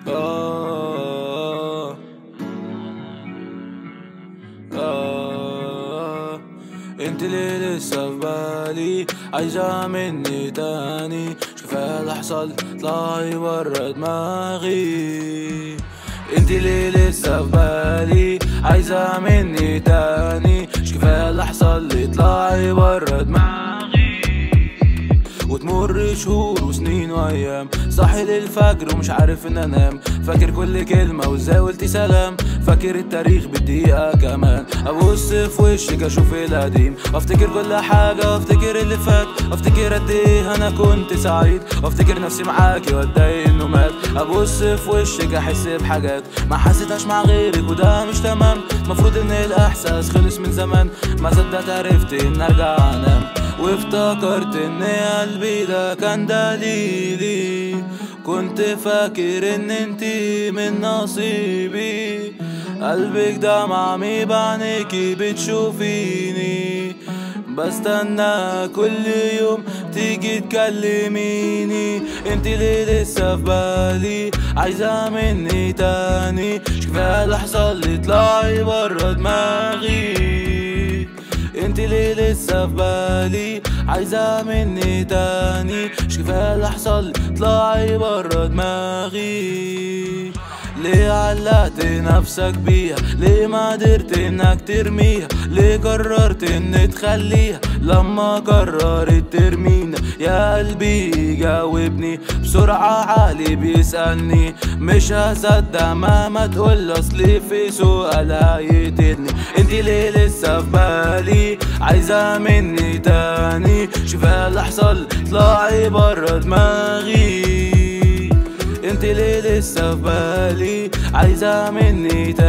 آه آه انت اللي لسه في بالي عايزة مني تاني مش كفاية اللي حصل اطلعي برا دماغي انت اللي لسه في بالي عايزة مني تاني مش كفاية اللي حصل اطلعي برا دماغي وتمر شهور وسنين وايام صاحي للفجر ومش عارف ان انام فاكر كل كلمة وازاي قلتي سلام فاكر التاريخ بالدقيقة كمان ابص في وشك اشوف القديم وافتكر كل حاجة وافتكر اللي فات وافتكر قد ايه انا كنت سعيد وافتكر نفسي معاكي واتضايق انه مات ابص في وشك احس بحاجات ما حسيتهاش مع غيرك وده مش تمام مفروض ان الاحساس خلص من زمان ما صدقت عرفت ان ارجع انام وافتكرت ان قلبي ده كان دليلي كنت فاكر ان انتي من نصيبي قلبك ده معمي بعينيكي بتشوفيني بستنى كل يوم تيجي تكلميني انت اللي لسه في بالي عايزة مني تاني مش كفاية اللي حصل لي اطلعي برا دماغي انت اللي لسه في بالي عايزة مني تاني مش كفاية اللي حصل اطلعي برا دماغي ليه علقت نفسك بيها ليه ما قدرت انك ترميها ليه قررت ان تخليها لما قررت ترمينا يا قلبي جاوبني بسرعة عقلي بيسألني مش هصدق مهما تقول اصلي في سؤال هيقتلني انتي ليه لسه في بالي عايزة مني تاني شوفها اللي حصل اطلعي برا دماغي انت ليه لسه في بالي عايزة مني تاني